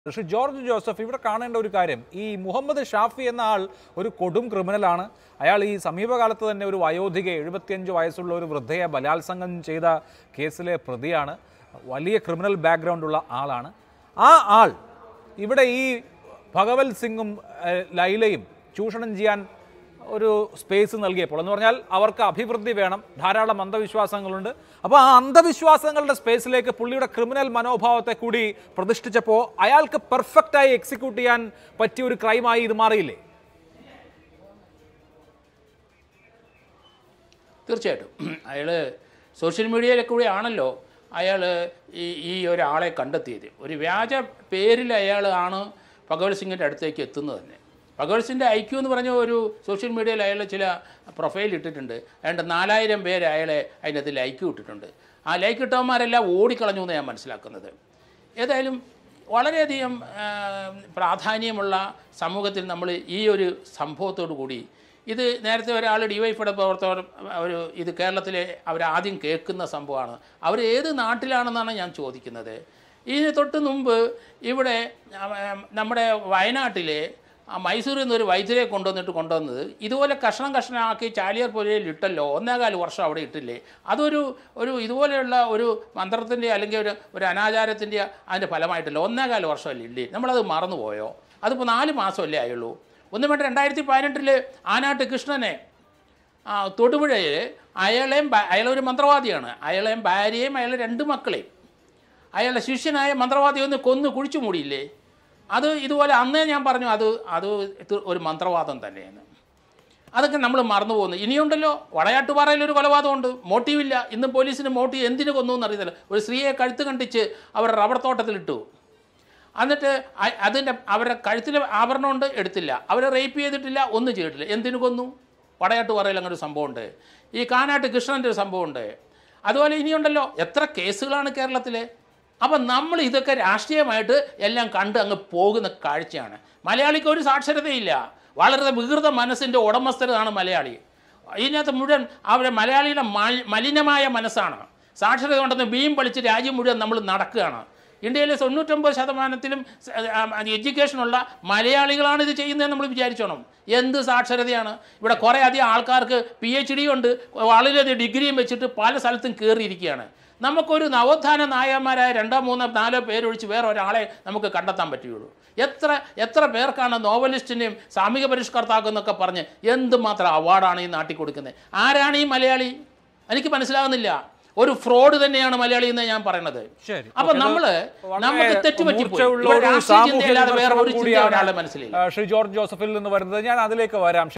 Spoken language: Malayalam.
പക്ഷേ ജോർജ് ജോസഫ് ഇവിടെ കാണേണ്ട ഒരു കാര്യം ഈ മുഹമ്മദ് ഷാഫി എന്ന ആൾ ഒരു കൊടും ക്രിമിനലാണ് അയാൾ ഈ സമീപകാലത്ത് തന്നെ ഒരു വയോധിക എഴുപത്തിയഞ്ച് വയസ്സുള്ള ഒരു വൃദ്ധയെ ബലാത്സംഗം ചെയ്ത കേസിലെ പ്രതിയാണ് വലിയ ക്രിമിനൽ ബാക്ക്ഗ്രൗണ്ട് ഉള്ള ആളാണ് ആ ആൾ ഇവിടെ ഈ ഭഗവത് സിംഗും ഏഹ്, ലൈലയും ചൂഷണം ചെയ്യാൻ ഒരു സ്പേസ് നൽകിയപ്പോൾ എന്ന് പറഞ്ഞാൽ അവർക്ക് അഭിവൃദ്ധി വേണം ധാരാളം അന്ധവിശ്വാസങ്ങളുണ്ട് അപ്പോൾ ആ അന്ധവിശ്വാസങ്ങളുടെ സ്പേസിലേക്ക് പുള്ളിയുടെ ക്രിമിനൽ മനോഭാവത്തെ കൂടി പ്രതിഷ്ഠിച്ചപ്പോൾ അയാൾക്ക് പെർഫെക്റ്റായി എക്സിക്യൂട്ട് ചെയ്യാൻ പറ്റിയ ഒരു ക്രൈമായി ഇത് മാറിയില്ലേ തീർച്ചയായിട്ടും അയാൾ സോഷ്യൽ മീഡിയയിലൊക്കെ കൂടി ആണല്ലോ അയാൾ ഈ ഈ ഒരാളെ കണ്ടെത്തിയത് ഒരു വ്യാജ പേരിൽ അയാൾ ആണ് ഭഗവത് സിംഗിൻ്റെ അടുത്തേക്ക് എത്തുന്നത് തന്നെ ഭഗവത് സിംഗിൻ്റെ ഐക്യു എന്ന് പറഞ്ഞ ഒരു സോഷ്യൽ മീഡിയയിൽ അയാൾ ചില പ്രൊഫൈൽ ഇട്ടിട്ടുണ്ട് അതുകൊണ്ട് നാലായിരം പേര് അയാളെ അതിനകത്ത് ലൈക്ക് ഇട്ടിട്ടുണ്ട് ആ ലൈക്ക് ഇട്ടവന്മാരെല്ലാം ഓടിക്കളഞ്ഞു എന്ന് ഞാൻ മനസ്സിലാക്കുന്നത് ഏതായാലും വളരെയധികം ആ, പ്രാധാന്യമുള്ള സമൂഹത്തിൽ നമ്മൾ ഈ ഒരു സംഭവത്തോടു കൂടി ഇത് നേരത്തെ ഒരാൾ ഡിവൈഫയുടെ പ്രവർത്തകർ ഒരു ഇത് കേരളത്തിലെ അവർ ആദ്യം കേൾക്കുന്ന സംഭവമാണ് അവർ ഏത് നാട്ടിലാണെന്നാണ് ഞാൻ ചോദിക്കുന്നത് ഇതിന് തൊട്ട് മുമ്പ് ഇവിടെ ആ, നമ്മുടെ വയനാട്ടിലെ ആ മൈസൂരിൽ നിന്ന് ഒരു വൈദ്യരെ കൊണ്ടുവന്നിട്ട് കൊണ്ടുവന്നത് ഇതുപോലെ കഷ്ണം കഷ്ണമാക്കി ചാലിയാർ പുഴയിൽ ഇട്ടല്ലോ ഒന്നേകാല് വർഷം അവിടെ ഇട്ടില്ലേ അതൊരു ഒരു ഇതുപോലെയുള്ള ഒരു മന്ത്രത്തിൻ്റെ അല്ലെങ്കിൽ ഒരു ഒരു അനാചാരത്തിൻ്റെ അതിൻ്റെ ഫലമായിട്ടല്ലോ ഒന്നേകാല് വർഷമല്ലേ ഇല്ലേ നമ്മളത് മറന്നുപോയോ അതിപ്പോൾ നാല് മാസമല്ലേ ആയുള്ളൂ ഒന്നും വേണ്ട രണ്ടായിരത്തി പതിനെട്ടിൽ ആനാട്ട് കൃഷ്ണനെ ആ, തൊടുപുഴയിൽ അയാളെയും ഭാ- അയാളൊരു മന്ത്രവാദിയാണ് അയാളെയും ഭാര്യയും അയാളെ രണ്ട് മക്കളെയും അയാളുടെ ശിഷ്യനായ മന്ത്രവാദി ഒന്ന് കൊന്ന് കുഴിച്ചു മൂടിയില്ലേ അത് ഇതുപോലെ അന്നേ ഞാൻ പറഞ്ഞു അത് അത് ഇത് ഒരു മന്ത്രവാദം തന്നെയാണ് അതൊക്കെ നമ്മൾ മറന്നു പോകുന്നു ഇനിയുണ്ടല്ലോ വളയാട്ടുപാറയിൽ ഒരു കൊലപാതകമുണ്ട് മോട്ടീവില്ല ഇന്നും പോലീസിന് മോട്ടീവ് എന്തിനു കൊന്നു എന്നറിയത്തില്ല ഒരു സ്ത്രീയെ കഴുത്ത് കണ്ടിച്ച് അവർ റബ്ബർ തോട്ടത്തിലിട്ടു എന്നിട്ട് അ- അതിൻ്റെ അവരുടെ കഴുത്തിൽ ആഭരണമുണ്ട് എടുത്തില്ല അവരെ റേപ്പ് ചെയ്തിട്ടില്ല ഒന്നും ചെയ്തിട്ടില്ല എന്തിനു കൊന്നു വടയാട്ടുപാറയിൽ അങ്ങനെ ഒരു സംഭവമുണ്ട് ഈ കാനാട്ട് കൃഷ്ണൻ്റെ ഒരു സംഭവമുണ്ട് അതുപോലെ ഇനിയുണ്ടല്ലോ എത്ര കേസുകളാണ് കേരളത്തിലെ അപ്പം നമ്മൾ ഇതൊക്കെ രാഷ്ട്രീയമായിട്ട് എല്ലാം കണ്ട് അങ്ങ് പോകുന്ന കാഴ്ചയാണ് മലയാളിക്ക് ഒരു സാക്ഷരതയില്ല വളരെ വികൃത മനസ്സിൻ്റെ ഉടമസ്ഥരാണ് മലയാളി ഇതിനകത്ത് മുഴുവൻ അവരെ മലയാളിയുടെ മൽ- മലിനമായ മനസ്സാണ് സാക്ഷരത കൊണ്ടെന്ന് ബീം പളിച്ച് രാജ്യം മുഴുവൻ നമ്മൾ നടക്കുകയാണ് ഇന്ത്യയിലെ തൊണ്ണൂറ്റൊമ്പത് ശതമാനത്തിലും സ- ആ, എഡ്യൂക്കേഷനുള്ള മലയാളികളാണ് ഇത് ചെയ്യുന്നതെന്ന് നമ്മൾ വിചാരിച്ചോണം എന്ത് സാക്ഷരതയാണ് ഇവിടെ കുറേ അധികം ആൾക്കാർക്ക് പി എച്ച് ഡി ഉണ്ട് വളരെയധികം ഡിഗ്രിയും വെച്ചിട്ട് പല സ്ഥലത്തും കയറിയിരിക്കുകയാണ് നമുക്കൊരു നവോത്ഥാന നായകന്മാരായ രണ്ടോ മൂന്നോ നാലോ പേരൊഴിച്ച് വേറെ ഒരാളെ നമുക്ക് കണ്ടെത്താൻ പറ്റുകയുള്ളൂ എത്ര എത്ര പേർക്കാണ് നോവലിസ്റ്റിനെയും സാമൂഹിക പരിഷ്കർത്താക്കൾ എന്നൊക്കെ പറഞ്ഞ് എന്തുമാത്രം അവാർഡാണ് ഈ നാട്ടിൽ കൊടുക്കുന്നത് ആരാണ് ഈ മലയാളി എനിക്ക് മനസ്സിലാകുന്നില്ല ഒരു ഫ്രോഡ് തന്നെയാണ് മലയാളി എന്ന് ഞാൻ പറയണത് ശരി അപ്പൊ നമ്മള് വളരെ നമുക്ക് തെറ്റുപറ്റിപ്പോയി മൂർച്ചയുള്ള ഇവിടെ ഒരു രാഷ്ട്രീയ സാമൂഹ്യ ചിന്തയല്ലാതെ വേറെ ഒരു വിമർശനം ചിന്ത കൂടിയാണ് ഒരാളുടെ മനസ്സിലില്ല ആ, ശ്രീ ജോർജ് ജോസഫിൽ നിന്ന് വരുന്നത് ഞാൻ അതിലേക്ക് വരാം